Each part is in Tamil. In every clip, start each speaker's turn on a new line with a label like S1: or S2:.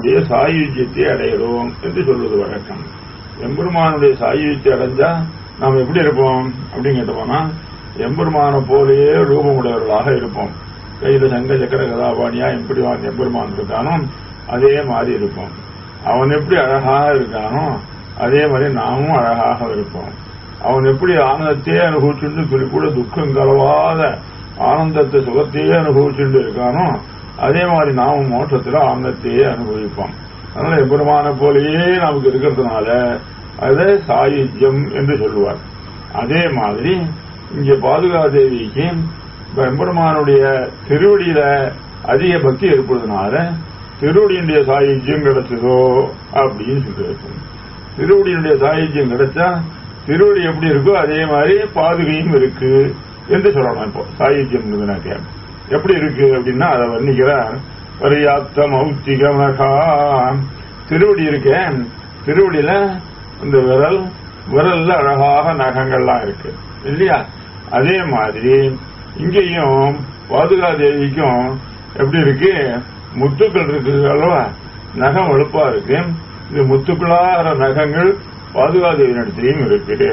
S1: எம்பெருமானுடைய சாயுஜ்யத்தை அடைகிறோம் என்று சொல்வது வழக்கம் எம்பெருமானுடைய சாயுஜ்யத்தை அடைஞ்சா நாம் எப்படி இருப்போம் அப்படின்னு கேட்டோம்னா எம்பெருமானை போலேயே ரூபமுடையவர்களாக இருப்போம் கையில சங்க சக்கர கதாபாணியா எப்படி எம்பெருமான் இருக்கானோ அதே மாதிரி இருப்போம் அவன் எப்படி அழகாக இருக்கானோ அதே மாதிரி நாமும் அழகாக இருப்போம் அவன் எப்படி ஆனந்தத்தையே அனுபவிச்சுட்டு சொல்லி கூட துக்கம் கலவாத ஆனந்தத்தை சுகத்தையே அனுபவிச்சுட்டு இருக்கானோ அதே மாதிரி நாமும் மோட்சத்துல ஆனந்தத்தையே அனுபவிப்போம் அதனால எம்பெருமான போலேயே நமக்கு இருக்கிறதுனால அதை சாயுஜ்யம் என்று சொல்லுவார் அதே மாதிரி இங்க பாதுகாதேவிக்கு எம்பெருமானுடைய திருவடியில அதிக பக்தி ஏற்படுறதுனால திருவடியினுடைய சாயுஜ்யம் கிடைச்சதோ அப்படின்னு சொல்லிட்டு திருவடியினுடைய சாயுஜ்யம் கிடைச்சா திருவடி எப்படி இருக்கோ அதே மாதிரி பாதுகையும் இருக்கு என்று சொல்லணும் இப்போ சாயுஜ்யம் எப்படி இருக்கு அப்படின்னா அதை வர்ணிக்கிறார் பரியாத்த மௌத்திகமகா திருவடி இருக்கேன் திருவடியில இந்த விரல் விரல்ல அழகாக நகங்கள்லாம் இருக்கு இல்லையா அதே மாதிரி இங்கேயும் பாதுகா தேவிக்கும் எப்படி இருக்கு முத்துக்கள் இருக்கு அல்லவா நகம் வெளுப்பா இருக்கு இந்த முத்துக்களார நகங்கள் பாதுகா தேவியிடத்திலையும் இருக்கு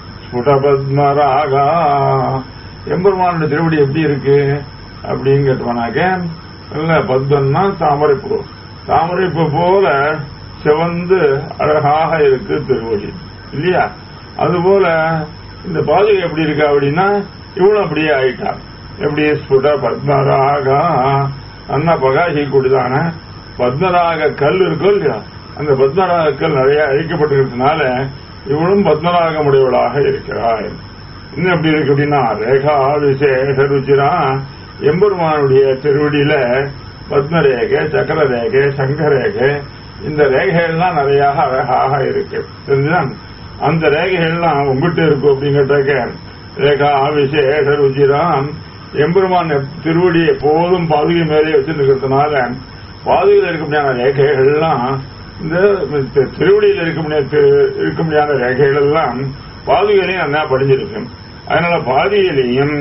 S1: ஸ்புடபத்மராகா எம்பெருமானோட திருவடி எப்படி இருக்கு அப்படின்னு கேட்டோம்னாக்க இல்ல பத்மன்னா தாமரைப்பூ தாமரைப்பூ போல சிவந்து அழகாக இருக்கு திருவடி இல்லையா அதுபோல இந்த பாதுகை எப்படி இருக்கா அப்படின்னா இவளும் அப்படியே ஆயிட்டா எப்படி ஸ்புட பத்மராகா அண்ணா பகாசி கூடிதான பத்மராக கல் இருக்கும் இல்லையா அந்த பத்மராக கல் நிறைய அழிக்கப்பட்டிருக்கிறதுனால இவளும் பத்மராக உடையவளாக இருக்கிறாள் இன்னும் எப்படி இருக்கு அப்படின்னா ரேகா விசேஷ ருச்சிரா எம்பெருமானுடைய திருவடியில பத்மரேகை சக்கர ரேகை சங்க ரேகை இந்த ரேகைகள்லாம் நிறைய அழகாக இருக்கு தெரிஞ்சுதான் அந்த ரேகைகள்லாம் உங்ககிட்ட இருக்கும் அப்படின்னு கேட்டாக்க ரேகா விசேஷ ருச்சிராம் எம்பெருமான் திருவடி எப்போதும் பாதுகை மேலே வச்சிருக்கிறதுனால பாதுகையில் இருக்க முடியாத ரேகைகள்லாம் இந்த திருவடியில் இருக்க முடியாத இருக்க முடியாத ரேகைகள் எல்லாம் பாதுகையிலையும் நல்லா படிஞ்சிருக்கு அதனால பாதியிலையும்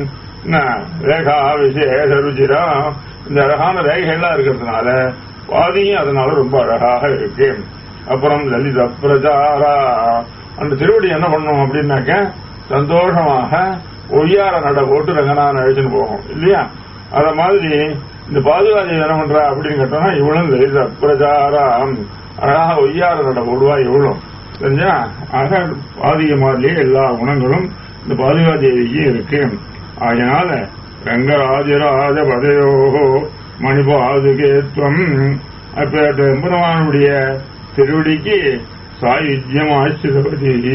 S1: ரேகா விசேஷ ருச்சிரா இந்த அழகான ரேகைகள்லாம் இருக்கிறதுனால பாதியும் அதனால ரொம்ப அழகாக இருக்கு அப்புறம் லலித பிரச்சாரா அந்த திருவடி என்ன பண்ணும் அப்படின்னாக்க சந்தோஷமாக ஒய்யார நட போட்டு ரங்கநாதன் அழைச்சுன்னு போகும் இல்லையா அத மாதிரி இந்த பாதுகாதி என்ன பண்றா அப்படின்னு கேட்டோம்னா இவளும் லலித பிரச்சாரம் அழகாக ஒய்யார நட போடுவா இவளும் தெரிஞ்சா ஆக பாதிக மாதிரியே எல்லா குணங்களும் இந்த பாதுகா தேவிக்கு இருக்கு அதனால ரங்கராஜராஜ பதையோகோ மணிபாதுகேத்வம் அப்பேற்ற எம்பெருமானுடைய திருவடிக்கு சாயுஜ்யமாசிரவதி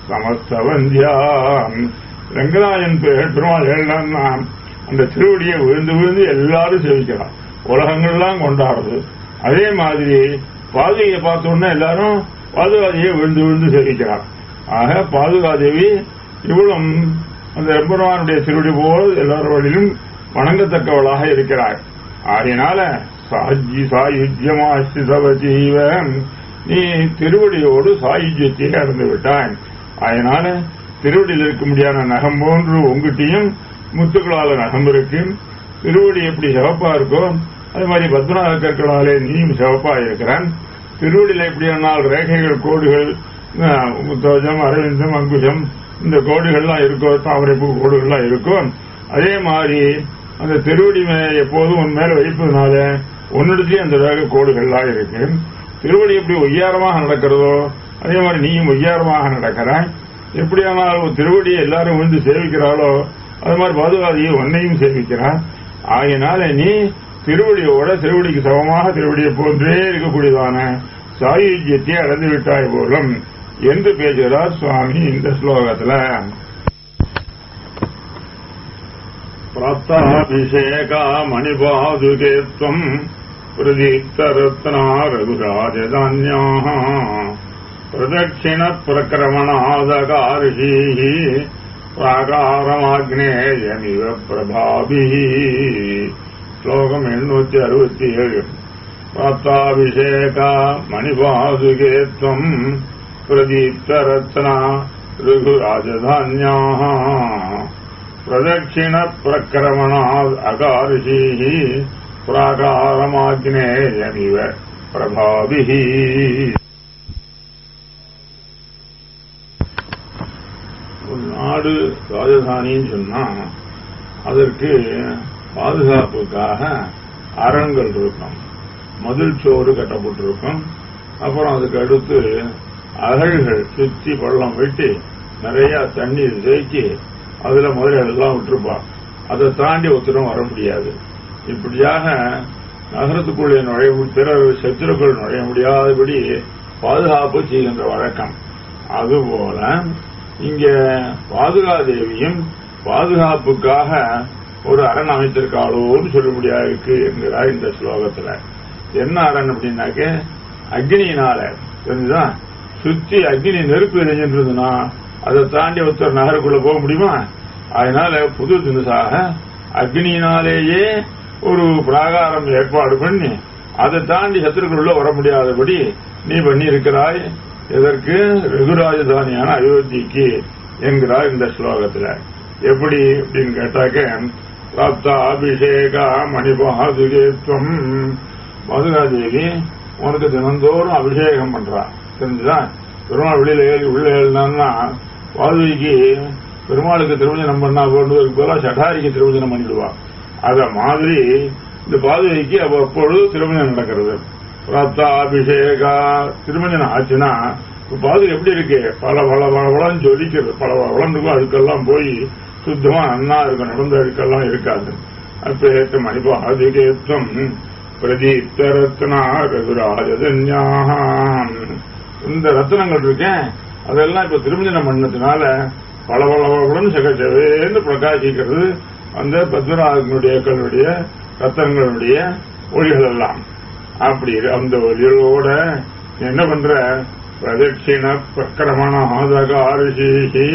S1: சமஸ்தவந்தியாம் ரங்கராஜன் பெருமாள் ஏழாம்னா அந்த திருவடியை விழுந்து விழுந்து எல்லாரும் சேவிக்கிறான் உலகங்கள்லாம் கொண்டாடுறது அதே மாதிரி பாதுகையை பார்த்தோன்னா எல்லாரும் பாதுகாதியை விழுந்து விழுந்து சேவிக்கிறார் ஆக பாதுகாதேவி இவளும் அந்த எம்பெருமானுடைய திருவடி போல் எல்லாரோடிலும் வணங்கத்தக்கவளாக இருக்கிறார் ஆகையினால சாஜி சாயுஜ்யமாசிதவஜீவ நீ திருவடியோடு சாயுஜ்யத்தை அடைந்து விட்டாய் அதனால திருவடியில் இருக்க முடியாத நகம் போன்று உங்ககிட்டையும் முத்துக்களால நகம் இருக்கு திருவடி எப்படி சிவப்பா இருக்கோ அது மாதிரி பத்மநாத கற்களாலே நீயும் சிவப்பா இருக்கிறான் திருவடியில் எப்படி என்னால் ரேகைகள் கோடுகள் முத்தோஜம் அரவிந்தம் அங்குஷம் இந்த கோடுகள்லாம் இருக்கோ தாமரைப்பூ கோடுகள்லாம் இருக்கோ அதே மாதிரி அந்த திருவடி எப்போதும் உன் மேல வைப்பதனால உன்னிடத்தையும் அந்த ரேக கோடுகள்லாம் இருக்கு திருவடி எப்படி ஒய்யாரமாக நடக்கிறதோ அதே மாதிரி நீயும் ஒய்யாரமாக நடக்கிறாய் எப்படியானாலும் திருவடியை எல்லாரும் வந்து சேவிக்கிறாளோ அது மாதிரி பாதுகாதியை உன்னையும் சேவிக்கிறான் ஆகையினால நீ திருவடியோட திருவடிக்கு சமமாக திருவடியை போன்றே இருக்கக்கூடியதான சாயுஜ்யத்தை அடைந்து விட்டாய் போலும் என்று பேசுகிறார் சுவாமி இந்த ஸ்லோகத்துல பிராப்தாபிஷேகா மணிபாதுகேத்வம் பிரதீப்தரத்னா ரகுராஜதான்யாः பிரதட்சிண பிரக்கிரமணாதகார்ஷீः பிராகாரமாக்னேயமிவ பிரபாபிः ஸ்லோகம் எண்ணூத்தி அறுபத்தி ஏழு பிராப்தாபிஷேகா மணிபாதுகேத்வம் பிரதீப்தரத்னா ரகுராஜதான்யாः பிரதட்சிண பிரக்கிரமணாத் அகார்ஷீः பிராகாரமாக்னேயமிவ பிரபாபிஹி ஒரு நாடு ராஜதானின்னு சொன்னா அதற்கு பாதுகாப்புக்காக அரண்கள் இருக்கும் மதில் சோறு கட்டப்பட்டிருக்கும் அப்புறம் அதுக்கு அடுத்து அகழ்கள் சுத்தி பள்ளம் வெட்டி நிறைய தண்ணீர் தேக்கி அதுல முதல்ல எல்லாம் விட்டுருப்பா அதை தாண்டி ஒருத்தரும் வர முடியாது இப்படியாக நகரத்துக்குள்ளே நுழைய மு- பிறர் சத்துருக்கள் நுழைய முடியாதபடி பாதுகாப்பு செய்கின்ற வழக்கம் அதுபோல இங்க பாதுகாதேவியும் பாதுகாப்புக்காக ஒரு அரண் அமைத்திருக்காளோன்னு சொல்ல முடியாது இருக்கு என்கிறார் இந்த ஸ்லோகத்துல என்ன அரண் அப்படின்னாக்க அக்னியினால தெரிஞ்சுதா சுத்தி அக்னி நெருப்பு எரிஞ்சிருந்ததுன்னா அதை தாண்டி ஒருத்தர் நகருக்குள்ள போக முடியுமா அதனால புது தினசாக அக்னியினாலேயே ஒரு பிராகாரம் ஏற்பாடு பண்ணி அதை தாண்டி சத்துருக்குள்ள வர முடியாதபடி நீ பண்ணி இருக்கிறாய் இதற்கு ரகுராஜதானியான அயோத்திக்கு என்கிறார் இந்த ஸ்லோகத்துல எப்படி அப்படின்னு கேட்டாக்க ரத்த அபிஷேகா மணிபாதுகேத்வம் மதுராதேவி உனக்கு தினந்தோறும் அபிஷேகம் பண்றா தெரிஞ்சுதா பெருமாள் வெளியில ஏறி உள்ள ஏறினான்னா வாதுவிக்கு பெருமாளுக்கு திருவஞ்சனம் பண்ணா போன்றதுக்கு போல சட்டாரிக்கு திருவஞ்சனம் பண்ணிடுவா அத மாதிரி இந்த பாதுகைக்கு அவ்வப்பொழுது திருமணம் நடக்கிறது ரத்த அபிஷேகா திருமணம் ஆச்சுன்னா இப்ப பாதுகை எப்படி இருக்கு பல பல பல பலன்னு ஜொலிக்கிறது பல பல பலன் இருக்கும் அதுக்கெல்லாம் போய் சுத்தமா நன்னா இருக்கும் நடந்த அதுக்கெல்லாம் இருக்காது அப்பேத்த மணிபாதுகேத்வம் பிரதீப்த ரத்னா ரகுராஜதன்யாம் இந்த ரத்னங்கள் இருக்கேன் அதெல்லாம் இப்ப திருமஞ்சனம் பண்ணதுனால பல பல பலன்னு சகச்சவேன்னு பிரகாசிக்கிறது அந்த பத்மநாதனுடைய கல்லுடைய ரத்தனங்களுடைய ஒளிகள் எல்லாம் அப்படி இரு- அந்த ஒளிகளோட நீ என்ன பண்ற பிரதட்சிண பிரக்கிரமண ஆதகாரிஷி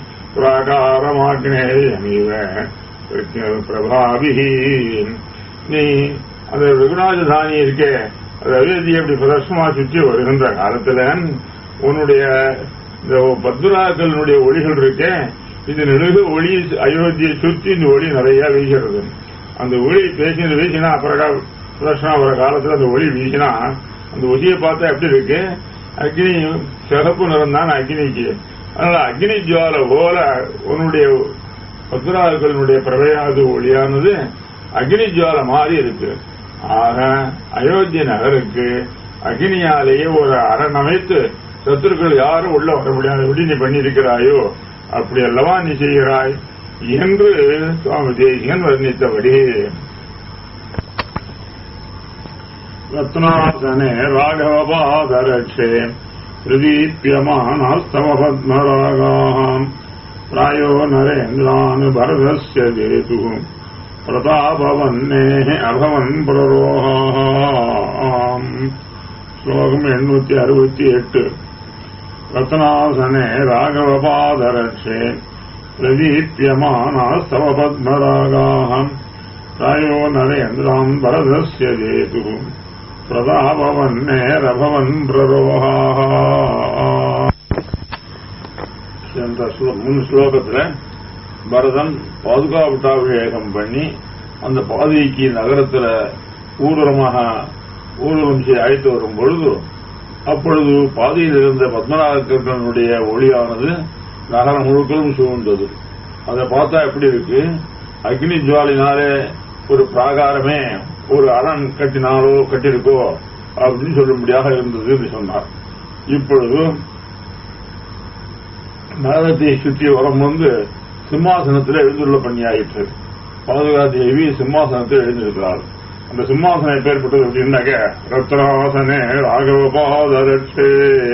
S1: பிராகாரமாக்னேயமிவ பிரபாபிஹி நீ அந்த ரகுநாததானி இருக்கே அது அயோத்தி அப்படி பிரதர்சனமா சுற்றி வருகின்ற காலத்துல உன்னுடைய இந்த பத்மநாதனுடைய ஒளிகள் இருக்கே இது நெடுகு ஒளி அயோத்தியை சுற்றி இந்த ஒளி நிறைய வீசுகிறது அந்த ஒளி பேசினது வீசினா அப்புறம் பிரதர்ஷனம் வர காலத்துல அந்த ஒளி வீசினா அந்த ஒளியை பார்த்தா எப்படி இருக்கு அக்னி சிகப்பு நிறம் தான் அக்னிக்கு அதனால அக்னி ஜுவால போல உன்னுடைய பத்மநாதர்களுடைய பிரவையாது ஒளியானது அக்னி ஜுவால மாதிரி இருக்கு ஆக அயோத்தி நகருக்கு அக்னியாலேயே ஒரு அரண் அமைத்து சத்துருக்கள் யாரும் உள்ள வர முடியாதபடி நீ பண்ணியிருக்கிறாயோ அப்படி அல்லவா நீ செய்கிறாய் என்று சுவாமி தேசிகன் வர்ணித்தபடி ரத்னாசனே ராகவபாதரட்சே பிரதீப்யமானஸ்தமபத்மராகாம் प्रायो नरेन्द्रान् भरतस्य जेतुः प्रतापवन्नेः अभवन् प्ररोहाम् श्लोकम् एण्णूति अरुपति एट् रत्नासने राघवपादरक्षे प्रदीप्यमानास्तव पद्मरागाः प्रायो नरेन्द्रान् भरतस्य जेतुः प्रतापवन्नेरभवन् प्ररोहाः சென்ற ஸ்லோ- முன் ஸ்லோகத்துல பரதன் பாதுகாவட்டாபிஷேகம் பண்ணி அந்த பாதைக்கு நகரத்துல ஊர்வலமாக ஊர்வலம் செய்ய அழைத்து வரும் பொழுது அப்பொழுது பாதையில் இருந்த பத்மநாபக்கர்களுடைய ஒளியானது நகரம் முழுக்களும் சூழ்ந்தது அதை பார்த்தா எப்படி இருக்கு அக்னி ஜுவாலினாலே ஒரு பிராகாரமே ஒரு அரண் கட்டினாலோ கட்டியிருக்கோ அப்படின்னு சொல்லும்படியாக இருந்தது என்று சொன்னார் இப்பொழுது நகரத்தை சுற்றி வரம் வந்து சிம்மாசனத்தில் எழுந்துள்ள பண்ணியாயிற்று பாதுகா தேவி சிம்மாசனத்தில் எழுந்திருக்கிறாள் அந்த சிம்மாசனம் எப்பேற்பட்டது அப்படின்னாக்க ரத்னாசனே ராகவ பாதரட்சே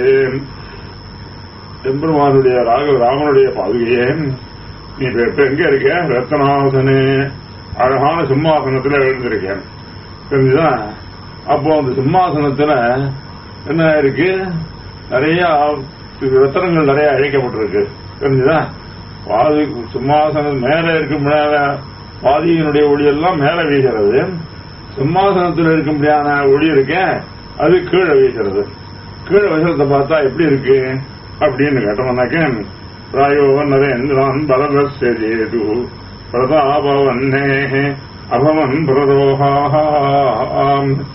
S1: எம்பெருமானுடைய ராகவ ராமனுடைய பாதுகையே நீ இப்ப இப்ப எங்க இருக்க ரத்னாசனே அழகான சிம்மாசனத்துல எழுந்திருக்கேன் தெரிஞ்சுதா அப்போ அந்த சிம்மாசனத்துல என்ன இருக்கு நிறைய ரத்தனங்கள் நிறைய அழைக்கப்பட்டிருக்கு தெரிஞ்சுதா பாதி சிம்மாசனம் மேல இருக்கும் மேல பாதியினுடைய ஒளி எல்லாம் மேல வீசுறது சிம்மாசனத்தில் இருக்கும்படியான ஒளி இருக்கேன் அது கீழே வீசுறது கீழே வீசுறத பார்த்தா எப்படி இருக்கு அப்படின்னு கேட்டோம்னாக்க பிராயோ நரேந்திரான் பரதஸ்ய ஜேது பிரதாபவன்னே அபவன் பிரதோகாம்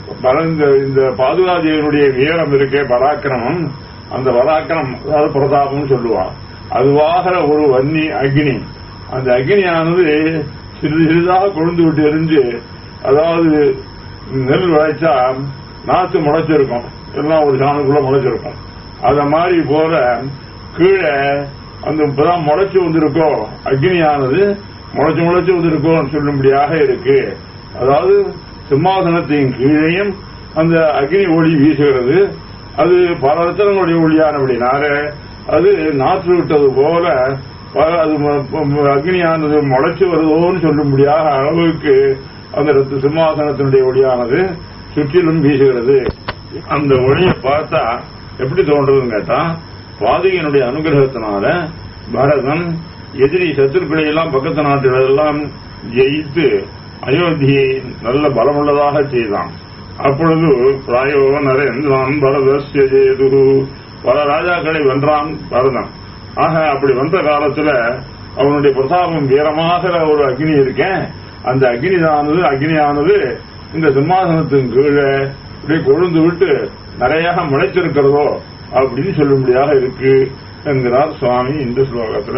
S1: பலந்த இந்த பாதுகாதேவனுடைய வீரம் இருக்கே பராக்கிரமம் அந்த பராக்கிரம் அதாவது பிரதாபம் சொல்லுவான் அதுவாகிற ஒரு வன்னி அக்னி அந்த அக்னியானது சிறிது சிறிதாக கொழுந்து விட்டு எரிஞ்சு அதாவது நெல் விளைச்சா நாத்து முளைச்சிருக்கும் எல்லாம் ஒரு சாணுக்குள்ள முளைச்சிருக்கும் அத மாதிரி போல கீழே அந்த இப்பதான் முளைச்சு வந்திருக்கோ அக்னியானது முளைச்சு முளைச்சு வந்திருக்கோன்னு சொல்லும்படியாக இருக்கு அதாவது சிம்மாசனத்தின் கீழேயும் அந்த அக்னி ஒளி வீசுகிறது அது பல ரத்தனங்களுடைய ஒளியானபடினால அது நாற்று விட்டது போல பல- அது ம- ம- அக்னியானது முளைச்சு வருதோன்னு சொல்லும்படியாக அளவுக்கு அந்த ரத்த சிம்மாசனத்தினுடைய ஒளியானது சுற்றிலும் வீசுகிறது அந்த ஒளியை பார்த்தா எப்படி தோன்றதுன்னு கேட்டா பாதகையினுடைய அனுகிரகத்தினால பரதன் எதிரி சத்துருக்களை எல்லாம் பக்கத்து நாட்டிலெல்லாம் ஜெயித்து அயோத்தியை நல்ல பலமுள்ளதாக செய்தான் அப்பொழுது பிராயோ நரேந்திரான் பரதஸ்ய ஜேது பல ராஜாக்களை வென்றான் பரதன் ஆக அப்படி வந்த காலத்துல அவனுடைய பிரதாபம் வீரமாக ஒரு அக்னி இருக்கேன் அந்த அக்னிதானது அக்னியானது இந்த சிம்மாசனத்தின் கீழே இப்படி கொழுந்து விட்டு நிறைய முளைச்சிருக்கிறதோ அப்படின்னு சொல்லும்படியாக இருக்கு என்கிறார் சுவாமி இந்த ஸ்லோகத்துல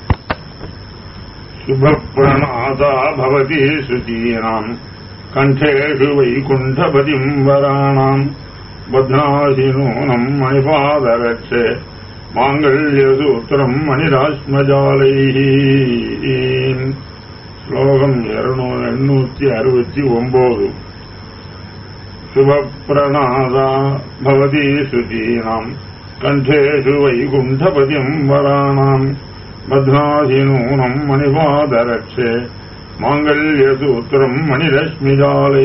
S1: சுபப்பிரணாதா பவதி சுதீனாம் கண்டேஷு வைகுண்டபதிம் வராணாம் பத்னாசி நூனம் மணிபாதரட்சே மாங்கல்யசூத்திரம் மணிராஸ்மஜாலை ஸ்லோகம் எண்ணூத்தி அறுபத்தி ஒன்பது சுபப்பிரணாதா பவதி சுதீனாம் கண்டேஷு வைகுண்டபதிம் வராணாம் பத்னாசி நூனம் மணிபாதரட்சே மாங்கல்யசூத்திரம் மணிரஸ்மிஜாலை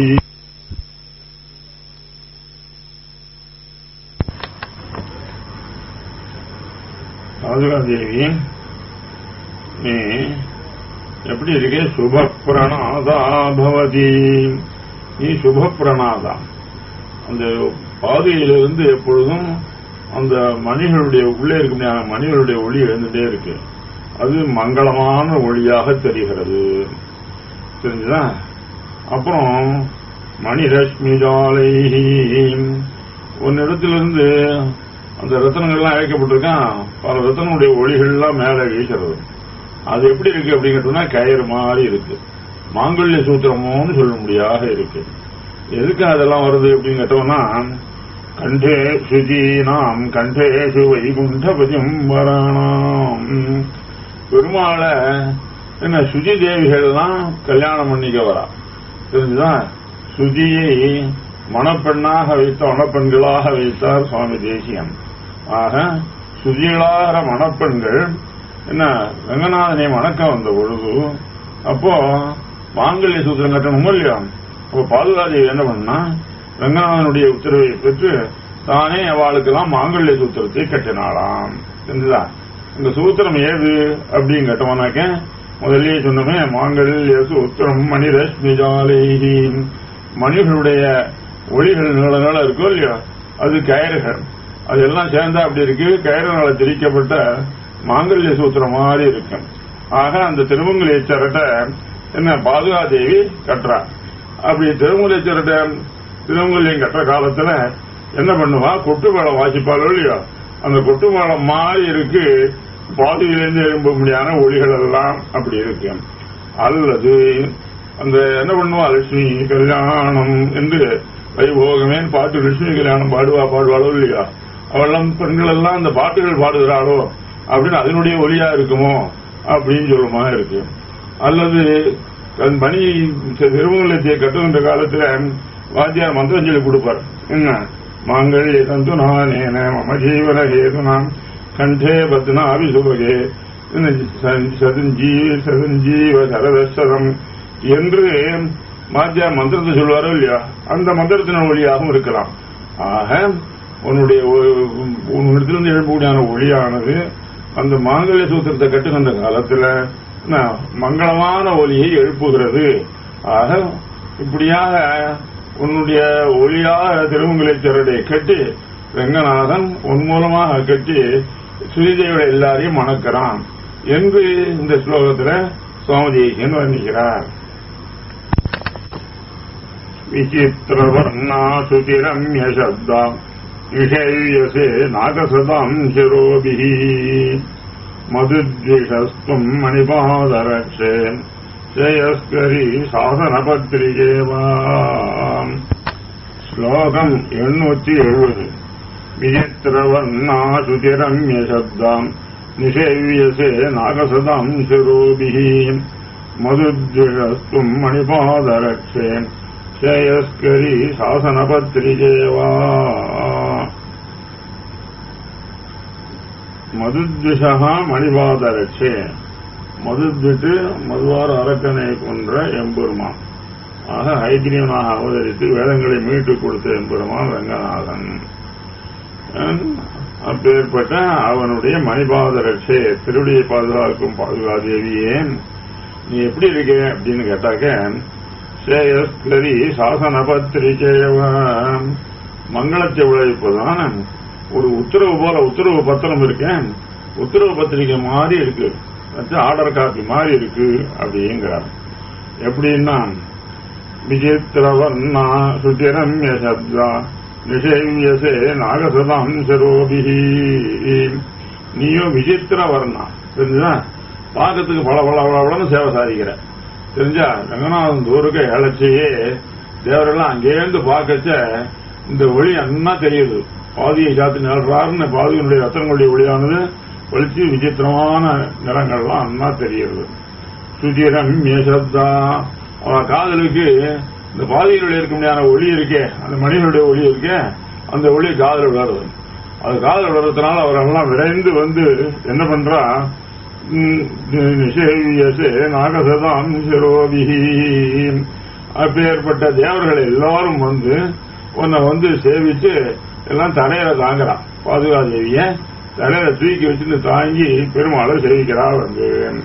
S1: ராஜகாதேவி நீ எப்படி இருக்கே சுபப்பிரணாதா பவதி நீ சுபப்பிரணாதா அந்த பாதையிலிருந்து எப்பொழுதும் அந்த மணிகளுடைய உள்ளே இருக்க மணிகளுடைய ஒளி எழுந்துட்டே இருக்கு அது மங்களமான ஒளியாக தெரிகிறது தெரிஞ்சுதா அப்புறம் மணிரஷ்மி ஜாலை ஒன்னிடத்திலிருந்து அந்த ரத்தனங்கள்லாம் அழைக்கப்பட்டிருக்கான் பல ரத்தனுடைய ஒளிகள்லாம் மேலே வீசுறது அது எப்படி இருக்கு அப்படின்னு கேட்டோம்னா கயிறு மாதிரி இருக்கு மாங்கல்ய சூத்திரமோன்னு சொல்ல முடியாத இருக்கு எதுக்கு அதெல்லாம் வருது அப்படின்னு கேட்டோம்னா கண்டே சுஜீனாம் கண்டேஷு வைகுண்டபதிம் வராணாம் பெருமாளை என்ன சுஜி தேவிகள்லாம் கல்யாணம் பண்ணிக்க வரா தெரிஞ்சுதா சுஜியை மணப்பெண்ணாக வைத்த மணப்பெண்களாக வைத்தார் சுவாமி தேசியம் ஆக சுஜிகளாகிற மணப்பெண்கள் என்ன ரங்கநாதனை வணக்க வந்த பொழுது அப்போ மாங்கல்ய சூத்திரம் கட்டணும் இல்லையா அப்போ பாதுகாதேவி என்ன பண்ணா ரங்கநாதனுடைய உத்தரவை பெற்று தானே அவளுக்கெல்லாம் மாங்கல்ய சூத்திரத்தை கட்டினாளாம் தெரிஞ்சுதா இந்த சூத்திரம் ஏது அப்படின்னு கேட்டோம்னாக்க முதல்லயே சொன்னோமே மாங்கல்ய சூத்திரம் மணிரஷ்மிஜாலை மணிகளுடைய ஒளிகள் நீள நீள இருக்கோ இல்லையா அது கயிறுகள் அதெல்லாம் சேர்ந்தா அப்படி இருக்கு கயிறுனால திரிக்கப்பட்ட மாங்கல்ய சூத்திரம் மாதிரி இருக்கு ஆக அந்த திருமங்கலிய சரட்டை என்ன பாதுகாதேவி கட்டுறா அப்படி திருமங்கலிய சரட்டை திருமங்கலியம் கட்டுற காலத்துல என்ன பண்ணுவா கொட்டு மேளம் வாசிப்பாளோ இல்லையோ அந்த கொட்டு மேளம் மாதிரி இருக்கு பாதியிலிருந்து எழும்ப முடியாத ஒளிகள் எல்லாம் அப்படி இருக்கு அல்லது அந்த என்ன பண்ணுவா லட்சுமி கல்யாணம் என்று வைபோகமே பாட்டு லட்சுமி கல்யாணம் பாடுவா பாடுவாளோ இல்லையா அவெல்லாம் பெண்கள் எல்லாம் அந்த பாட்டுகள் பாடுகிறாளோ அப்படின்னு அதனுடைய ஒளியா இருக்குமோ அப்படின்னு சொல்லுமா இருக்கு அல்லது தன் பணி திருமங்கலத்தை கட்டுகின்ற காலத்துல வாத்தியார் மந்திரஞ்சலி கொடுப்பார் என்ன மாங்கல்ய தந்து நானேன மம ஜீவன ஹேதுனாம் கண்டே பத்னா அபிசுபகே சதஞ்சீவ சதஞ்சீவ சரதசரம் என்று மாத்தியார் மந்திரத்தை சொல்வாரோ இல்லையா அந்த மந்திரத்தின் ஒளியாகவும் இருக்கலாம் ஆக உன்னுடைய உன்னிடத்திலிருந்து எழுப்பக்கூடியான ஒளியானது அந்த மாங்கல்ய சூத்திரத்தை கட்டுகின்ற காலத்துல மங்களமான ஒலியை எழுப்புகிறது ஆக இப்படியாக உன்னுடைய ஒளியாக திருமங்கலேச்சருடைய கட்டி ரங்கநாதன் உன் மூலமாக கட்டி ஸ்ரீதேவியோட எல்லாரையும் மணக்கிறான் என்று இந்த ஸ்லோகத்துல சுவாமி தேசியன் வர்ணிக்கிறார் विचित्रवर्णा शुचिरम्य शब्दा निषेव्यसे नागसदाम् शिरोभिः मधुद्विषस्त्वम् मणिपादरक्षे श्रेयस्करी शासनपत्रिके वा श्लोकम् एण्णूति एഴുപത് विचित्रवर्णा शुचिरम्य शब्दाम् निषेव्यसे नागसदाम् शिरोभिः मधुद्विषस्त्वम् मणिपादरक्षे श्रेयस्करी शासनपत्रिके वा மதுத்விஷா மணிபாதரட்சே மதுத்விட்டு மதுவார அரக்கனை கொன்ற எம்பெருமான் ஆக ஹைகிரீவனாக அவதரித்து வேதங்களை மீட்டுக் கொடுத்த எம்பெருமான் ரங்கநாதன் அப்பேற்பட்ட அவனுடைய மணிபாதரட்சே திருடியை பாதுகாக்கும் பாதுகாதேவியே நீ எப்படி இருக்க அப்படின்னு கேட்டாக்க ஸ்ரேயஸ்கரி சாசன பத்திரிகையவ மங்களத்தை விளைவிப்பதான ஒரு உத்தரவு போல உத்தரவு பத்திரம் இருக்கேன் உத்தரவு பத்திரிகை மாதிரி இருக்கு ஆர்டர் காப்பி மாதிரி இருக்கு அப்படிங்கிறார் எப்படின்னா விசித்திரவர்ணா சுச்சிரம்ய சப்தா நிஷேவியசே நாகசதாம் சரோபிஹி நீயும் விசித்திர வர்ணா தெரிஞ்சுதா பார்க்கறதுக்கு பல பல பலன்னு சேவை சாதிக்கிற தெரிஞ்சா ரங்கநாதன் தூருக்கு இழைச்சியே தேவரெல்லாம் அங்கேருந்து பார்க்கச்ச இந்த ஒளி அண்ணா தெரியுது பாதியை காத்து நிலறாருன்னு பாதியினுடைய ரத்தங்களுடைய ஒளியானது ஒழிச்சு விசித்திரமான நிறங்கள்லாம் அண்ணா தெரியுது சுதிரம் மேசப்தா அவ காதலுக்கு இந்த பாதியினுடைய இருக்க முடியாத ஒளி இருக்கே அந்த மனிதனுடைய ஒளி இருக்கே அந்த ஒளி காதல் விளருது அது காதல் விளறதுனால அவரெல்லாம் விரைந்து வந்து என்ன பண்றா நிஷேவியசே நாகசதாம் சிரோபிஹி அப்பேற்பட்ட தேவர்கள் எல்லாரும் வந்து உன்னை வந்து சேவிச்சு எல்லாம் தலையில தாங்குறான் பாதுகாதேவிய தலையில தூக்கி வச்சுட்டு தாங்கி பெருமாளை சேவிக்கிறா வந்து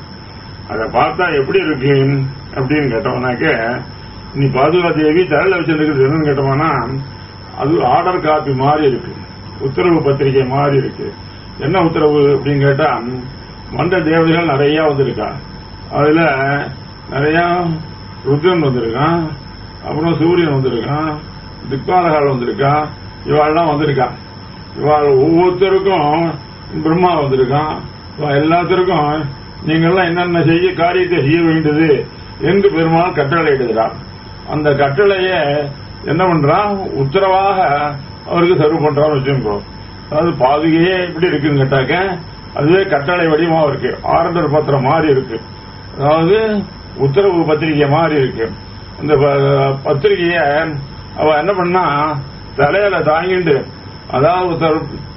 S1: அதை பார்த்தா எப்படி இருக்கு அப்படின்னு கேட்டவனாக்க நீ பாதுகாதேவி தலையில வச்சிருக்கிறது என்னன்னு கேட்டவனா அது ஆர்டர் காப்பி மாதிரி இருக்கு உத்தரவு பத்திரிகை மாதிரி இருக்கு என்ன உத்தரவு அப்படின்னு கேட்டா மண்ட தேவதைகள் நிறைய வந்திருக்கா அதுல நிறைய ருத்ரன் வந்திருக்கான் அப்புறம் சூரியன் வந்திருக்கான் திக்பாலகால் வந்திருக்கா இவாள்லாம் வந்திருக்கான் இவாள் ஒவ்வொருத்தருக்கும் பிரம்மா வந்திருக்கான் எல்லாத்திற்கும் நீங்கள்லாம் என்னென்ன செய்ய காரியத்தை செய்ய வேண்டியது என்று பெருமாள் கட்டளை இடுகிறார் அந்த கட்டளைய என்ன பண்றான் உத்தரவாக அவருக்கு சர்வ் பண்றான்னு வச்சுக்கோ அதாவது பாதுகையே எப்படி இருக்குன்னு கேட்டாக்க அதுவே கட்டளை வடிவமா இருக்கு ஆர்டர் பத்திரம் மாதிரி இருக்கு அதாவது உத்தரவு பத்திரிகை மாதிரி இருக்கு அந்த பத்திரிகைய அவ என்ன பண்ணா தலையில தாங்கிட்டு அதாவது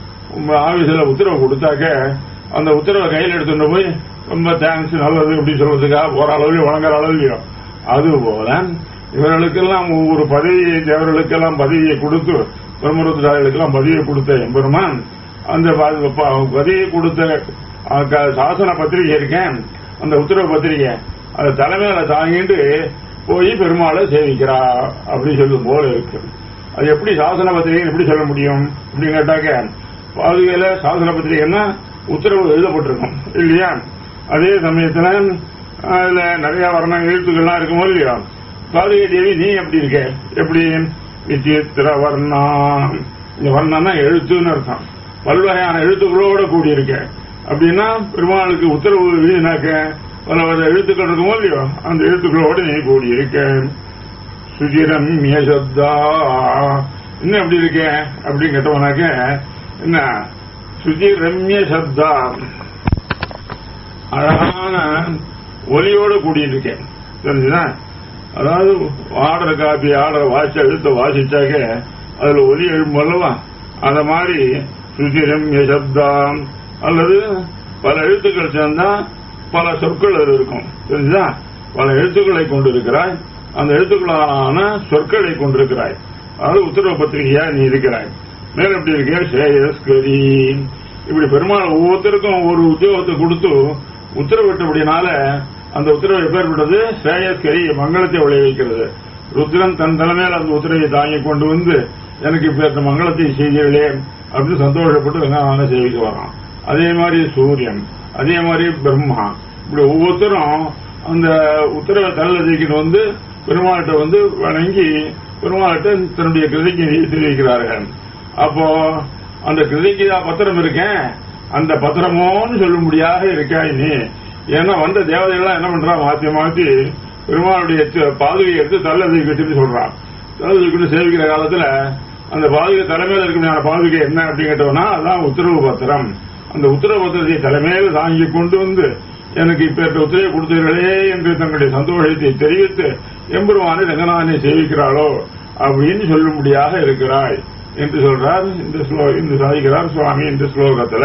S1: ஆபீஸ்ல உத்தரவு கொடுத்தாக்க அந்த உத்தரவை கையில் எடுத்துட்டு போய் ரொம்ப தேங்க்ஸ் நல்லது அப்படின்னு சொல்றதுக்காக போற அளவுலயும் வழங்குற அளவுலயும் அது போல இவர்களுக்கெல்லாம் ஒவ்வொரு பதவியை தேவர்களுக்கெல்லாம் பதவியை கொடுத்து பிரம்மருத்தாரிகளுக்கெல்லாம் பதவியை கொடுத்த எம்பெருமான் அந்த பதவியை கொடுத்த சாசன பத்திரிகை இருக்கேன் அந்த உத்தரவு பத்திரிகை அந்த தலைமையில தாங்கிட்டு போய் பெருமாளை சேவிக்கிறா அப்படி சொல்லும் போல இருக்கு அது எப்படி சாசன பத்திரிகை எப்படி சொல்ல முடியும் அப்படின்னு கேட்டாக்க பாதுகையில சாசன பத்திரிகைன்னா உத்தரவு எழுதப்பட்டிருக்கும் இல்லையா அதே சமயத்துல அதுல நிறைய வர்ண எழுத்துக்கள்லாம் இருக்குமோ இல்லையா பாதுகை தேவி நீ எப்படி இருக்க எப்படி விசித்திர வர்ணா இந்த வர்ணம்னா எழுத்துன்னு அர்த்தம் பல்வகையான எழுத்துக்களோட கூடியிருக்க அப்படின்னா பெருமாளுக்கு உத்தரவு எழுதினாக்க பல பல எழுத்துக்கள் இருக்குமோ இல்லையோ அந்த எழுத்துக்களோடு நீ கூடி இருக்க சுஜிரம் மேசப்தா இன்னும் எப்படி இருக்க அப்படின்னு கேட்டவனாக்க என்ன சுஜிரம்ய சப்தா அழகான ஒலியோடு கூடியிருக்கேன் தெரிஞ்சுதா அதாவது ஆர்டர் காப்பி ஆர்டர் வாசி எழுத்த வாசிச்சாக்க அதுல ஒலி எழும்பு அல்லவா அத மாதிரி சுஜிரம்ய சப்தாம் அல்லது பல எழுத்துக்கள் சேர்ந்தா பல சொற்கள் அது இருக்கும் தெரிஞ்சுதா பல எழுத்துக்களை கொண்டிருக்கிறாய் அந்த எழுத்துக்களான சொற்களை கொண்டிருக்கிறாய் அதாவது உத்தரவு பத்திரிகையா நீ இருக்கிறாய் மேல எப்படி இருக்க ஸ்ரேயஸ்கரி இப்படி பெருமாள் ஒவ்வொருத்தருக்கும் ஒரு உத்தியோகத்தை கொடுத்து உத்தரவிட்டபடினால அந்த உத்தரவு எப்பேற்பட்டது ஸ்ரேயஸ்கரி மங்களத்தை விளைவிக்கிறது ருத்ரன் தன் தலைமையில் அந்த உத்தரவை தாங்கி கொண்டு வந்து எனக்கு இப்ப மங்களத்தை செய்கிறீர்களே அப்படின்னு சந்தோஷப்பட்டு வெங்காய சேவிக்க வரான் அதே மாதிரி சூரியன் அதே மாதிரி பிரம்மா இப்படி ஒவ்வொருத்தரும் அந்த உத்தரவை தலையில தூக்கிட்டு வந்து பெருமாள்கிட்ட வந்து வணங்கி பெருமாள்கிட்ட தன்னுடைய கிருதிக்கு தெரிவிக்கிறார்கள் அப்போ அந்த கிருதிக்கு பத்திரம் இருக்கேன் அந்த பத்திரமோன்னு சொல்லும்படியாக இருக்காய் நீ ஏன்னா வந்த தேவதைகள்லாம் என்ன பண்றா மாத்தி மாத்தி பெருமாளுடைய தி- பாதுகையை எடுத்து தள்ள தூக்கிட்டு சொல்றான் தள்ள தூக்கிட்டு சேவிக்கிற காலத்துல அந்த பாதுகை தலைமையில இருக்கிற பாதுகை என்ன அப்படின்னு கேட்டோம்னா அதான் உத்தரவு பத்திரம் அந்த உத்தரவு பத்திரத்தை தலைமையில் தாங்கி கொண்டு வந்து எனக்கு இப்ப உத்தரவை கொடுத்தீர்களே என்று தங்களுடைய சந்தோஷத்தை தெரிவித்து எம்பெருமானை ரங்கநாதனை சேவிக்கிறாளோ அப்படின்னு சொல்லும்படியாக இருக்கிறாய் என்று சொல்றார் இந்த ஸ்லோ இந்த சாதிக்கிறார் சுவாமி இந்த ஸ்லோகத்துல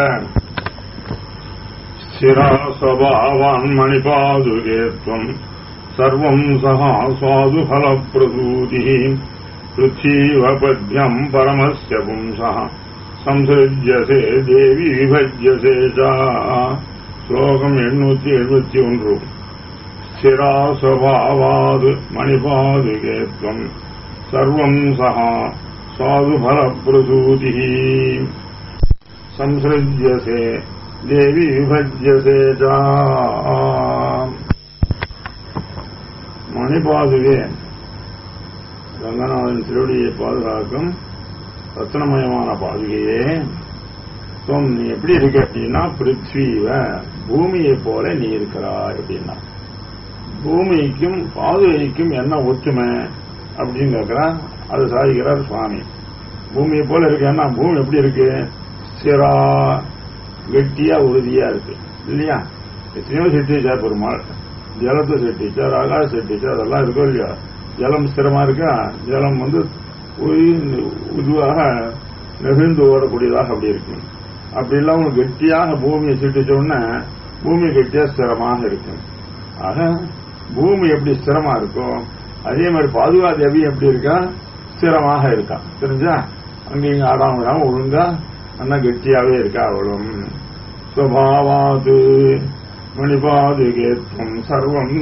S1: ஸ்திராஸ்வபாவான் மணிபாதுகேத்வம் சர்வம் சகா சுவாது ஃபலப்பிரசூதி பிருத்தீவபத்யம் பரமஸ்ய பும்சः சம்சிருஜ்யசே தேவி விபஜ்யசே ச ஸ்லோகம் எண்ணூத்தி எழுபத்தி ஒன்று ஸ்திராஸ்வபாவாது மணிபாதுகேத்வம் சர்வம் சகா சாது ஃபலப்பிரசூதி संसृज्यसे देवी विभज्यसे च மணிபாதுகே ரங்கநாதன் திருவடியை பாதுகாக்கும் ரத்னமயமான பாதுகையே துவம் நீ எப்படி இருக்க அப்படின்னா பிருத்வீவ பூமியை போல நீ இருக்கிறாய் அப்படின்னா பூமிக்கும் பாதுகைக்கும் என்ன ஒற்றுமை அப்படின்னு கேட்கிறா அது சாதிக்கிறார் சுவாமி பூமியை போல இருக்கேன்னா பூமி எப்படி இருக்கு சிரா கெட்டியா உறுதியா இருக்கு இல்லையா எத்தனையோ சிட்டிச்சார் பெருமாள் ஜலத்தை சிட்டிச்சார் ஆகாச சிட்டிச்சார் அதெல்லாம் இருக்கோ இல்லையா ஜலம் ஸ்திரமா இருக்கா ஜலம் வந்து உய்- இதுவாக நெகிழ்ந்து ஓடக்கூடியதாக அப்படி இருக்கு அப்படி இல்லாம கெட்டியாக பூமியை சிட்டிச்ச உடனே பூமி கெட்டியா ஸ்திரமாக இருக்கு ஆக பூமி எப்படி ஸ்திரமா இருக்கும் அதே மாதிரி பாதுகா தேவி எப்படி இருக்கா ஸ்திரமாக இருக்கா தெரிஞ்சா அங்க இங்க ஆடாம விடாம ஒழுங்கா நல்லா கெட்டியாவே இருக்கா அவளும் சுவாவாது மணிபாதுகேத்வம் சர்வம்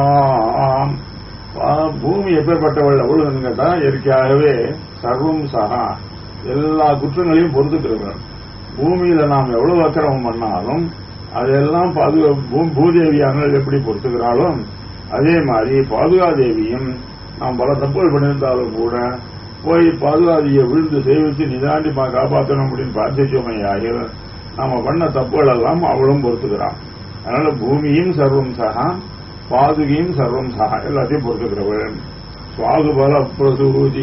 S1: சகாம் பா- பூமி எப்பேற்பட்டவள் அவளுன்னு கேட்டா இயற்கையாகவே சர்வம் சகா எல்லா குற்றங்களையும் பொறுத்துக்கிறவள் பூமியில நாம் எவ்வளவு அக்கிரமம் பண்ணாலும் அதெல்லாம் பாதுகா பூ- பூதேவியானவள் எப்படி பொறுத்துக்கிறாலும் அதே மாதிரி பாதுகாதேவியும் நாம் பல தப்புகள் பண்ணியிருந்தாலும் கூட போய் பாதுகாதியை விழுந்து சேவிச்சு நிதாண்டி மா காப்பாற்றணும் அப்படின்னு பிரார்த்திச்சோமே ஆகிய நாம பண்ண தப்புகள் எல்லாம் அவளும் பொறுத்துக்கிறான் அதனால பூமியும் சர்வம் சகா பாதுகையும் சர்வம் சகா எல்லாத்தையும் பொறுத்துக்கிறவள் சுவாதுபல பிரசூதி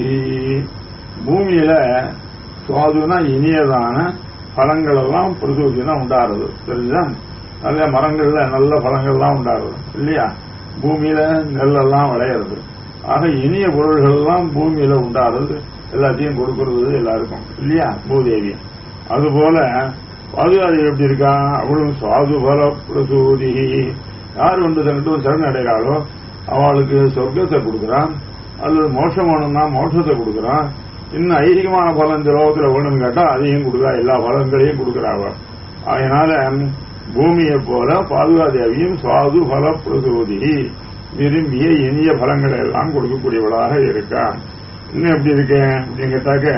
S1: பூமியில சுவாதுனா இனியதான பழங்கள் எல்லாம் பிரசூதினா உண்டாருது தெரிஞ்சா நல்ல மரங்கள்ல நல்ல பழங்கள்லாம் உண்டாருது இல்லையா பூமியில நெல்லெல்லாம் விளையிறது ஆக இனிய பொருள்கள் எல்லாம் பூமியில உண்டாருது எல்லாத்தையும் கொடுக்கறது எல்லாருக்கும் இல்லையா பூதேவி அதுபோல பாதுகாதி எப்படி இருக்கா அவளும் சுவாது பல பிரசூதி யார் வந்து தன்னிட்டு சரண் அடைகிறாளோ அவளுக்கு சொர்க்கத்தை கொடுக்குறான் அல்லது மோட்சம் வேணும்னா மோட்சத்தை கொடுக்குறான் இன்னும் ஐதீகமான பலன் இந்த லோகத்துல வேணும்னு கேட்டா அதையும் கொடுக்குறா எல்லா பலன்களையும் கொடுக்குறா அவ அதனால பூமியை போல பாதுகாதேவியும் சுவாது பல பிரசூதி விரும்பிய இனிய பலங்களை எல்லாம் கொடுக்கக்கூடியவளாக இருக்கா இன்னும் எப்படி இருக்கேன் அப்படின்னு கேட்டாக்க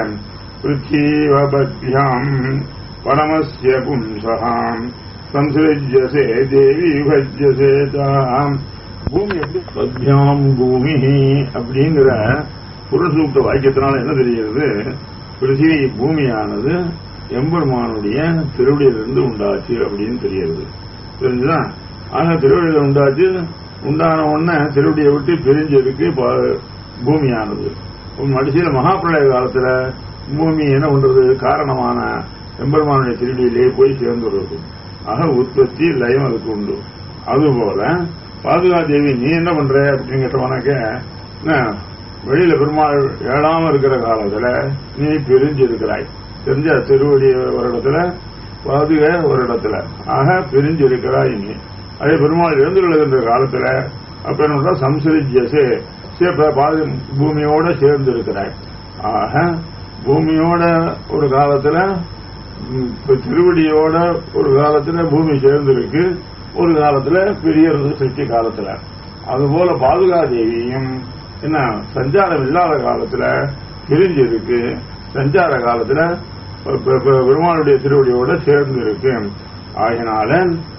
S1: பிருத்திவபத்யாம் பரமஸ்ய பும்சகாம் சம்சிருஜ்யசே தேவி விபஜ்யசே தாம் பூமி எப்படி பத்யாம் பூமி அப்படிங்கிற புருஷூக்த வாக்கியத்தினால என்ன தெரிகிறது பிருத்திவி பூமியானது எம்பெருமானுடைய திருவடியிலிருந்து உண்டாச்சு அப்படின்னு தெரிகிறது தெரிஞ்சுதா ஆக திருவடியில உண்டாச்சு உண்டான உடனே திருவடியை விட்டு பிரிஞ்சதுக்கு ப- பூமியானது மடிசியில மகாபிரளய காலத்துல பூமி என்ன பண்றது காரணமான எம்பெருமானுடைய திருடியிலே போய் சேர்ந்துடுறது ஆக உற்பத்தி லயம் அதுக்கு உண்டு அதுபோல பாதுகாதேவி நீ என்ன பண்ற அப்படின்னு கேட்டவனாக்க என்ன, வெளியில பெருமாள் ஏழாம இருக்கிற காலத்துல நீ பிரிஞ்சு இருக்கிறாய் தெரிஞ்ச திருவடி ஒரு இடத்துல பாதுகை ஒரு இடத்துல ஆக பிரிஞ்சு இருக்கிறாய் நீ அதே பெருமாள் எழுந்துள்ள காலத்துல அப்ப என்ன பண்றா? சம்சரிஜ்யசே சே- ப- பாது- பூமியோட சேர்ந்து இருக்கிறாய் ஆக பூமியோட ஒரு காலத்துல ம், இப்ப திருவடியோட ஒரு காலத்துல பூமி சேர்ந்திருக்கு ஒரு காலத்துல பெரியறது சக்தி காலத்துல அதுபோல பாதுகாதேவியும் என்ன சஞ்சாரம் இல்லாத காலத்துல பிரிஞ்சு இருக்கு சஞ்சார காலத்துல ப- ப- ப- பெருமாளுடைய திருவடியோட சேர்ந்து இருக்கு ஆகினால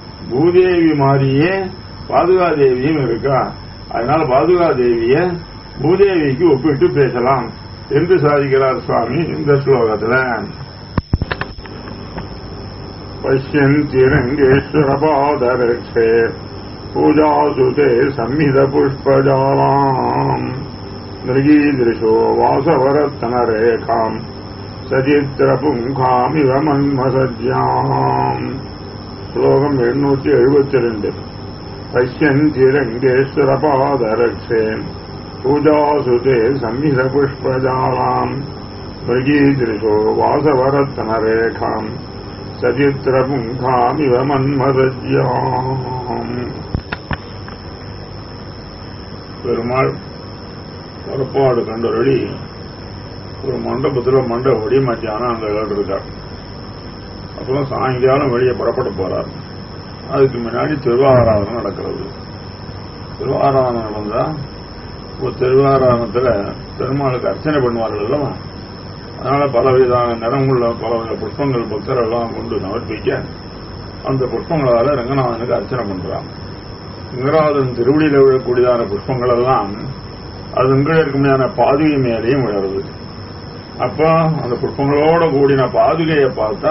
S1: பூதேவி மாதிரியே பாதுகாதேவியும் இருக்கா அதனால பாதுகாதேவிய பூதேவிக்கு ஒப்பிட்டு பேசலாம் என்று சாதிக்கிறார் சுவாமி இந்த ஸ்லோகத்துல பஷ்யந்தி ரங்கேஸ்வர பாதரக்ஷே பூஜாசுதே சம்மித புஷ்பஜாலாம் மிருகீதிருஷோ வாசவரத்தனரேகாம் சச்சித்திர புங்காமிவ மன்மசஜ்யாம் ஸ்லோகம் எண்ணூற்றி எழுபத்தி ரெண்டு பஷ்யந்தி ரங்கேஸ்வர பாதரக்ஷே பூஜாசுதே சம்மித புஷ்பஜாலாம் மிருகீதிருஷோ வாசவரத்தனரேகாம் சச்சித்திர புங்காமிவ மன்மசஜ்யாம் பெருமாள் புறப்பாடு கண்டொருளி ஒரு மண்டபத்துல மண்டபடி மத்தியானம் அங்க இருக்கார் அப்புறம் சாயங்காலம் வெளியே புறப்பட போறார் அதுக்கு முன்னாடி திருவாராதனை நடக்கிறது திருவாராதனை நடந்தா ஒரு திருவாராதனத்துல பெருமாளுக்கு அர்ச்சனை பண்ணுவார்கள் அல்லவா அதனால பலவிதமான நிறமுள்ள பலவித புஷ்பங்கள் பக்தர் எல்லாம் கொண்டு சமர்ப்பிக்க அந்த புஷ்பங்களால ரங்கநாதனுக்கு அர்ச்சனை பண்றாங்க ரங்கநாதன் திருவடியில் விழக்கூடியதான புஷ்பங்கள் எல்லாம் அது உங்களே இருக்க முடியாத பாதுகை மேலேயும் விழருது அப்ப அந்த புஷ்பங்களோட கூடின பாதுகையை பார்த்தா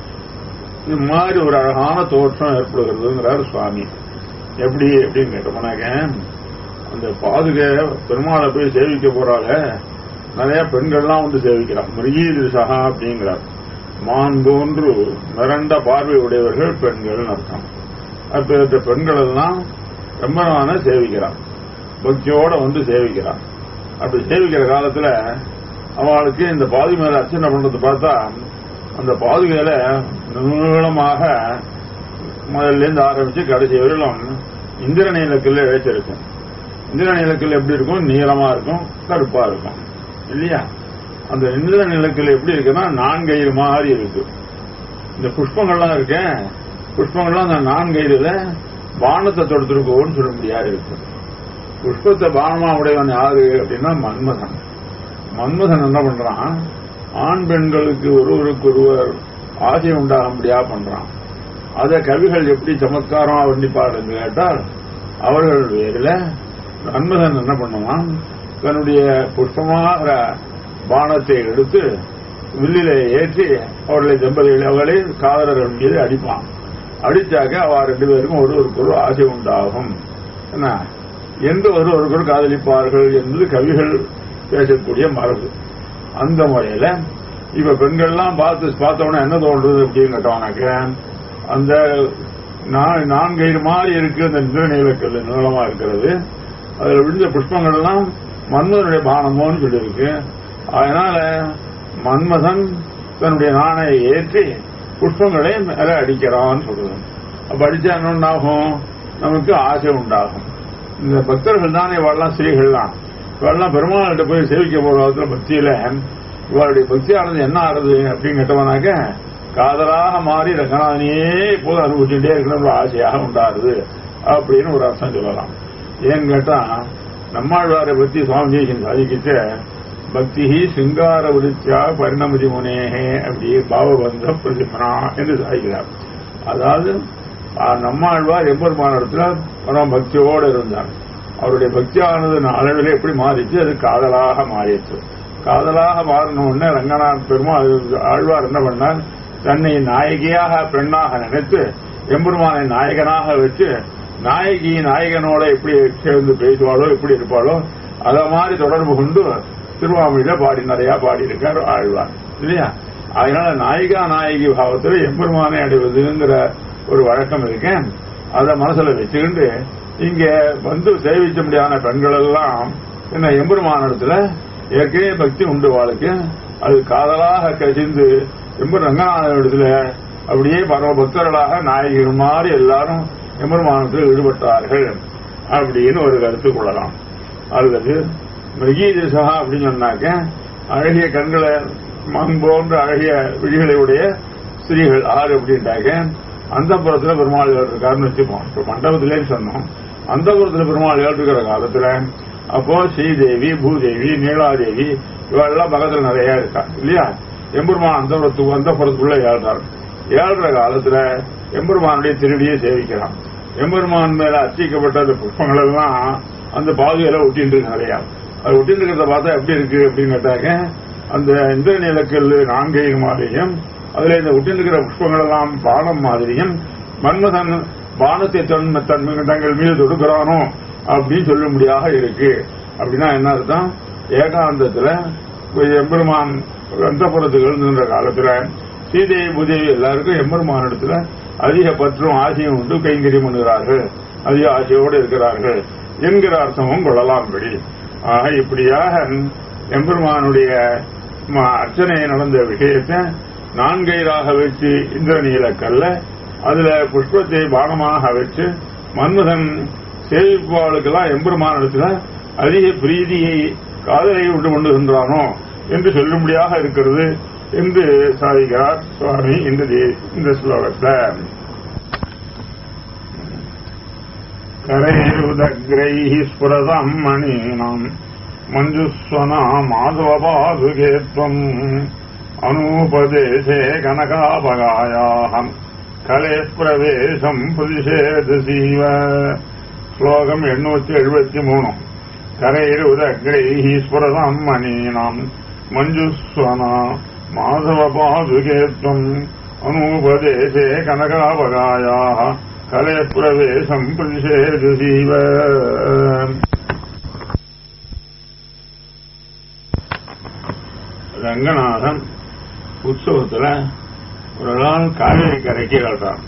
S1: இது மாதிரி ஒரு அழகான தோற்றம் ஏற்படுகிறதுங்கிறார் சுவாமி எப்படி எப்படின்னு கேட்டோம்னாக்க அந்த பாதுகை பெருமாளை போய் சேவிக்க போறாங்க நிறைய பெண்கள்லாம் வந்து சேவிக்கிறார் மிருகீதிருஷகா அப்படிங்கிறார் மான் போன்று மிரண்ட பார்வை உடையவர்கள் பெண்கள் அர்த்தம் அப்பேற்ற பெண்கள் எல்லாம் ரொம்ப நான சேவிக்கிறான் பக்தியோட வந்து சேவிக்கிறான் அப்படி சேவிக்கிற காலத்துல அவளுக்கு இந்த பாதுகை மேல அர்ச்சனை பண்றது பார்த்தா அந்த பாதுகையில நீளமாக முதல்ல இருந்து ஆரம்பிச்சு கடைசி வரையிலும் இந்திர நீலக்கல்ல இழைச்சிருக்கும் இந்திர நீலக்கல் எப்படி இருக்கும் நீளமா இருக்கும் கருப்பா இருக்கும் இல்லையா அந்த இந்திர நிலக்கல் எப்படி இருக்குன்னா நான்கயிறு மாதிரி இருக்கு இந்த புஷ்பங்கள்லாம் இருக்கேன் புஷ்பங்கள்லாம் அந்த நான்கயிறுல பானத்தை தொடுத்திருக்கோன்னு சொல்ல முடியாது இருக்கு புஷ்பத்தை பானமா உடையவன் யாரு அப்படின்னா மன்மதன் மன்மதன் என்ன பண்றான் ஆண் பெண்களுக்கு ஒருவருக்கு ஒருவர் ஆசை உண்டாக முடியா பண்றான் அத கவிகள் எப்படி சமத்காரமா வர்ணிப்பாருன்னு கேட்டால் அவர்கள் வேறுல மன்மதன் என்ன பண்ணுவான் தன்னுடைய புஷ்பமாக பானத்தை எடுத்து வில்லில ஏற்றி அவர்களை தம்பதிகளை அவர்களை காதலர்கள் மீது அடிப்பான் அடிச்சாக்க அவ ரெண்டு பேருக்கும் ஒருவருக்கு ஒரு ஆசை உண்டாகும் என்ன என்று ஒருவருக்கு காதலிப்பார்கள் என்று கவிகள் பேசக்கூடிய மரபு அந்த முறையில இப்ப பெண்கள்லாம் பார்த்து பார்த்தவொடனே என்ன தோன்றது அப்படின்னு கேட்டவனாக்க அந்த நான்கயிறு மாதிரி இருக்கு அந்த நிலநீலக்கல் நீளமா இருக்கிறது அதுல விழுந்த புஷ்பங்கள் எல்லாம் மன்மதனுடைய பானமோன்னு சொல்லியிருக்கு அதனால மன்மதன் தன்னுடைய நாணயை ஏற்றி புஷ்பங்களை மேல அடிக்கிறான்னு சொல்றது அப்ப அடிச்சா என்ன ஆகும் நமக்கு ஆசை உண்டாகும் இந்த பக்தர்கள் தானே இவெல்லாம் ஸ்ரீகள் தான் இவெல்லாம் பெருமாள்கிட்ட போய் சேவிக்க போற காலத்துல பக்தியில இவருடைய பக்தியானது என்ன ஆறுது அப்படின்னு கேட்டவனாக்க காதலாக மாறி ரங்கநாதனையே இப்போது அனுபவிச்சுட்டே இருக்கணும் ஆசையாக உண்டாருது அப்படின்னு ஒரு அர்த்தம் சொல்லலாம் ஏன்னு கேட்டா நம்மாழ்வாரை பத்தி சுவாமி சாதிக்கிட்ட பக்தி சிங்கார விருத்தியா பரிணமதி முனேகே அப்படி பாவபந்த பிரதிபனா என்று சாதிக்கிறார் அதாவது நம்மாழ்வார் எம்பெருமான இடத்துல பரம பக்தியோடு இருந்தார் அவருடைய பக்தியானது அளவில் எப்படி மாறிச்சு அது காதலாக மாறிச்சு காதலாக மாறினோடனே ரங்கநாத் பெருமாள் ஆழ்வார் என்ன பண்ணார் தன்னை நாயகியாக பெண்ணாக நினைத்து எம்பெருமானை நாயகனாக வச்சு நாயகி நாயகனோட எப்படி சேர்ந்து பேசுவாளோ எப்படி இருப்பாளோ அத மாதிரி தொடர்பு கொண்டு திருவாமொழியில பாடி நிறைய பாடி இருக்கார் ஆழ்வார் இல்லையா அதனால நாயிகா நாயகி பாவத்தில் எம்பெருமானை அடைவதுங்கிற ஒரு வழக்கம் இருக்கேன் அதை மனசுல வச்சுக்கிண்டு இங்க வந்து சேவிக்க முடியாத பெண்கள் எல்லாம் என்ன எம்பெருமான இடத்துல ஏற்கனவே பக்தி உண்டு வாழ்க்கை அது காதலாக கசிந்து எம்பர் ரங்கநாதன் இடத்துல அப்படியே பரவ பக்தர்களாக நாயகிகள் மாதிரி எல்லாரும் எம்பெருமானத்தில் ஈடுபட்டார்கள் அப்படின்னு ஒரு கருத்து கொள்ளலாம் அல்லது மிருகீதசா அப்படின்னு சொன்னாக்க அழகிய கண்களை மண் போன்ற அழகிய விழிகளை உடைய ஸ்திரீகள் ஆறு அப்படின்ட்டாக்க அந்த புறத்துல பெருமாள் இருக்காருன்னு வச்சுப்போம் இப்ப மண்டபத்திலே சொன்னோம் அந்த புறத்துல பெருமாள் இருக்கிற காலத்துல அப்போ ஸ்ரீதேவி பூதேவி நீலாதேவி இவெல்லாம் பக்கத்துல நிறைய இருக்கா இல்லையா எம்பெருமான் அந்த புறத்துக்கு அந்த புறத்துக்குள்ள ஏழ்றாரு ஏழ்ற காலத்துல எம்பெருமானுடைய திருடியை சேவிக்கிறான் எம்பெருமான் மேல அர்ச்சிக்கப்பட்ட அந்த புஷ்பங்கள் எல்லாம் அந்த பாதுகையில ஒட்டிட்டு இருக்கு நிறையா அது ஒட்டி இருக்கிறத பார்த்தா எப்படி இருக்கு அப்படின்னு கேட்டாக்க அந்த இந்திரநீலக்கல் நான்கை மாதிரியும் அதுல இந்த ஒட்டி இருக்கிற புஷ்பங்கள் எல்லாம் பானம் மாதிரியும் மன்மதன் பானத்தை தன் தன் தங்கள் மீது தொடுக்கிறானோ அப்படின்னு சொல்லும்படியாக இருக்கு அப்படின்னா என்ன அர்த்தம் ஏகாந்தத்துல ஒரு எம்பெருமான் அந்தப்புறத்துக்கு எழுந்துன்ற காலத்துல சீதேவி பூதேவி எல்லாருக்கும் எம்பெருமான் இடத்துல அதிக பற்றும் ஆசையும் உண்டு கைங்கரியம் பண்ணுகிறார்கள் அதிக ஆசையோடு இருக்கிறார்கள் என்கிற அர்த்தமும் கொள்ளலாம்படி ஆக இப்படியாக எம்பெருமானுடைய ம- அர்ச்சனை நடந்த விஷயத்தை நான்கைராக வச்சு இந்திரநீலக்கல்ல அதுல புஷ்பத்தை பானமாக வச்சு மன்மதன் சேவிப்பாளுக்கெல்லாம் எம்பெருமான இடத்துல அதிக பிரீதியை காதலை உண்டு கொண்டுகின்றானோ என்று சொல்லும்படியாக இருக்கிறது என்று சாதிக்கிறார் சுவாமி இந்த தே- இந்த ஸ்லோகத்தை करैरुदग्रैः स्फुरताम् मणीनाम् मञ्जुस्वना माधवपादुके त्वम् अनूपदेशे कनकापगायाः कलेः प्रवेशम् प्रतिषेधसीव श्लोकम् एण्णूति एഴുപത്തി മൂന്ന് करैरुदग्रैः स्फुरताम् मणीनाम् मञ्जुस्वना माधवपादुके त्वम् अनूपदेशे कनकापगायाः कलेप्रवेशम् प्रतिषेधसीव ரங்கநாதன் உற்சவத்துல ஒரு நாள் காவேரி கரைக்கு கட்டுறான்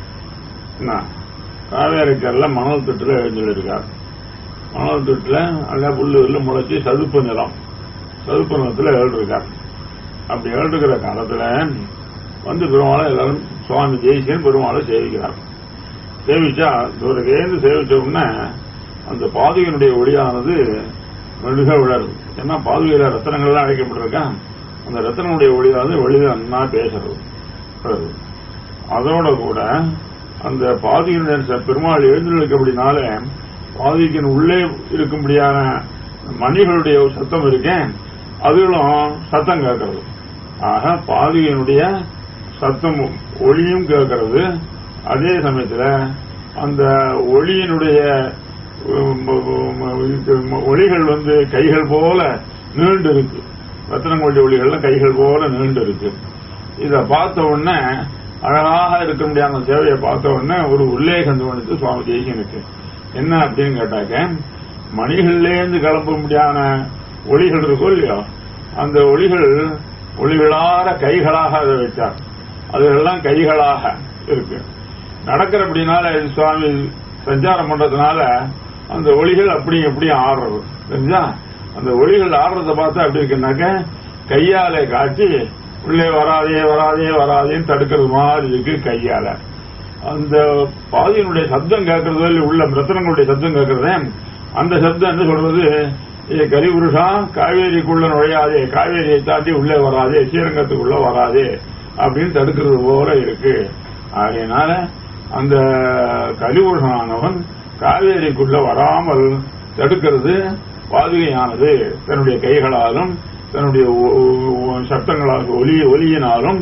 S1: என்ன காவேரி கரையில மணல் தொட்டுல எழுந்திருக்கார் மணல் தொட்டுல அல்ல புல்லு முளைச்சி சதுப்பு நிலம் சதுப்பு நிலத்துல எழுதிருக்கார் அப்படி எழுதுகிற காலத்துல வந்து பெருமாளை எல்லாரும் சுவாமி ஜெயிச்சன் பெருமாளை சேவிக்கிறார் சேவிச்சா தூரகேந்து சேவிச்ச உடனே அந்த பாதுகையினுடைய ஒளியானது மெழுக விழருது ஏன்னா பாதுகையில ரத்தனங்கள்லாம் அழைக்கப்பட்டிருக்கான் அந்த ரத்தனுடைய ஒளியானது வெளியில நன்னா பேசுறது வருது. அதோட கூட அந்த பாதுகையினுடைய ச- பெருமாள் எழுந்திருக்கபடினால பாதுகையின் உள்ளே இருக்கும்படியான மணிகளுடைய சத்தம் இருக்கேன் அதுகளும் சத்தம் கேட்கறது ஆக பாதுகையினுடைய சத்தம் ஒளியும் கேட்கறது அதே சமயத்துல அந்த ஒளியினுடைய உம், உம், உம், ஒளிகள் வந்து கைகள் போல நீண்டு இருக்கு ரத்னங்களுடைய ஒளிகள்லாம் கைகள் போல நீண்டு இருக்கு இத பார்த்த உடனே அழகாக இருக்க முடியாத சேவையை பார்த்த உடனே ஒரு உல்லேகம் தோணுச்சு சுவாமி ஜெய்கனுக்கு என்ன அப்படின்னு கேட்டாக்க மணிகள்லேருந்து கிளம்ப முடியாத ஒளிகள் இருக்கும் இல்லையோ அந்த ஒளிகள் ஒளிகளார கைகளாக அதை வச்சார் அதுகள்லாம் கைகளாக இருக்கு நடக்கிற அப்படினால சுவாமி சஞ்சாரம் பண்றதுனால அந்த ஒளிகள் அப்படி எப்படி ஆடுறது தெரிஞ்சா அந்த ஒளிகள் ஆடுறத பார்த்தா எப்படி இருக்குன்னாக்க கையால காட்டி உள்ளே வராதே வராதே வராதேன்னு தடுக்கிறது மாதிரி இருக்கு கையால அந்த பாதியினுடைய சப்தம் கேட்கறது இல்ல, உள்ள ரத்தனங்களுடைய சப்தம் கேட்கறதே அந்த சப்தம் என்ன சொல்றது ஏ கரிபுருஷா காவேரிக்குள்ள நுழையாதே காவேரியை தாண்டி உள்ளே வராதே ஸ்ரீரங்கத்துக்குள்ள வராதே அப்படின்னு தடுக்கிறது போல இருக்கு ஆகையினால அந்த கலிபுருஷனானவன் காவேரிக்குள்ள வராமல் தடுக்கிறது பாதுகையானது தன்னுடைய கைகளாலும் தன்னுடைய ஒ- ஒ- சத்தங்களால் ஒலி ஒலியினாலும்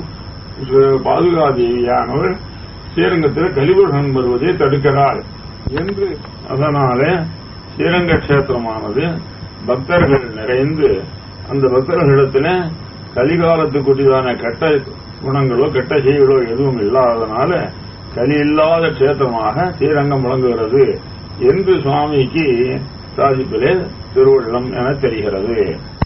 S1: பாதுகாதேவியானவள் ஸ்ரீரங்கத்தில் கலிபுருஷன் வருவதை தடுக்கிறாள் என்று அதனாலே ஸ்ரீரங்க கஷேத்திரமானது பக்தர்கள் நிறைந்து அந்த பக்தர்களிடத்துல கலிகாலத்துக்குரியதான கெட்ட குணங்களோ கெட்ட செய்களோ எதுவும் இல்லாததனால கலி இல்லாத கஷேத்திரமாக ஸ்ரீரங்கம் விளங்குகிறது என்று சுவாமிக்கு சாதிப்பிலே திருவள்ளம் என தெரிகிறது